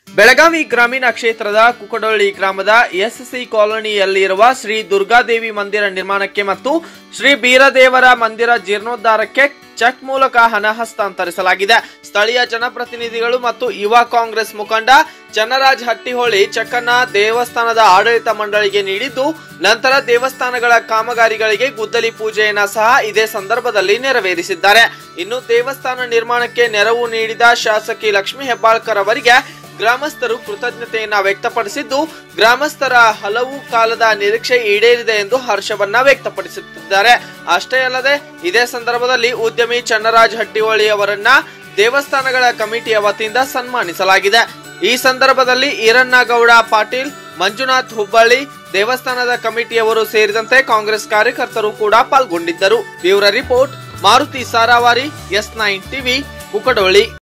ಬೆಳಗಾವಿ ಗ್ರಾಮೀಣ ಕ್ಷೇತ್ರದ ಕುಕಡೊಳ್ಳಿ ಗ್ರಾಮದ ಎಸ್ಸಿ ಕಾಲೋನಿಯಲ್ಲಿರುವ ಶ್ರೀ ದುರ್ಗಾದೇವಿ ಮಂದಿರ ನಿರ್ಮಾಣಕ್ಕೆ ಮತ್ತು ಶ್ರೀ ಬೀರದೇವರ ಮಂದಿರ ಜೀರ್ಣೋದ್ಧಾರಕ್ಕೆ ಚೆಕ್ ಮೂಲಕ ಹಣ ಹಸ್ತಾಂತರಿಸಲಾಗಿದೆ ಸ್ಥಳೀಯ ಜನಪ್ರತಿನಿಧಿಗಳು ಮತ್ತು ಯುವ ಕಾಂಗ್ರೆಸ್ ಮುಖಂಡ ಚನ್ನರಾಜ್ ಹಟ್ಟಿಹೊಳಿ ಚೆಕ್ ಅನ್ನ ದೇವಸ್ಥಾನದ ಆಡಳಿತ ಮಂಡಳಿಗೆ ನೀಡಿದ್ದು ನಂತರ ದೇವಸ್ಥಾನಗಳ ಕಾಮಗಾರಿಗಳಿಗೆ ಗುದ್ದಲಿ ಪೂಜೆಯನ್ನ ಸಹ ಇದೇ ಸಂದರ್ಭದಲ್ಲಿ ನೆರವೇರಿಸಿದ್ದಾರೆ ಇನ್ನು ದೇವಸ್ಥಾನ ನಿರ್ಮಾಣಕ್ಕೆ ನೆರವು ನೀಡಿದ ಶಾಸಕಿ ಲಕ್ಷ್ಮೀ ಹೆಬ್ಬಾಳ್ಕರ್ ಅವರಿಗೆ ಗ್ರಾಮಸ್ಥರು ಕೃತಜ್ಞತೆಯನ್ನ ವ್ಯಕ್ತಪಡಿಸಿದ್ದು ಗ್ರಾಮಸ್ಥರ ಹಲವು ಕಾಲದ ನಿರೀಕ್ಷೆ ಈಡೇರಿದೆ ಎಂದು ಹರ್ಷವನ್ನ ವ್ಯಕ್ತಪಡಿಸುತ್ತಿದ್ದಾರೆ ಅಷ್ಟೇ ಅಲ್ಲದೆ ಇದೇ ಸಂದರ್ಭದಲ್ಲಿ ಉದ್ಯಮಿ ಚನ್ನರಾಜ್ ಹಟ್ಟಿಹೊಳಿ ಅವರನ್ನ ದೇವಸ್ಥಾನಗಳ ಕಮಿಟಿಯ ವತಿಯಿಂದ ಸನ್ಮಾನಿಸಲಾಗಿದೆ ಈ ಸಂದರ್ಭದಲ್ಲಿ ಈರಣ್ಣಗೌಡ ಪಾಟೀಲ್ ಮಂಜುನಾಥ್ ಹುಬ್ಬಳ್ಳಿ ದೇವಸ್ಥಾನದ ಕಮಿಟಿಯವರು ಸೇರಿದಂತೆ ಕಾಂಗ್ರೆಸ್ ಕಾರ್ಯಕರ್ತರು ಕೂಡ ಪಾಲ್ಗೊಂಡಿದ್ದರು ಬ್ಯೂರೋ ರಿಪೋರ್ಟ್ ಮಾರುತಿ ಸಾರಾವಾರಿ ಎಸ್ ನೈನ್ ಟಿವಿ ಕುಕಡೋಳಿ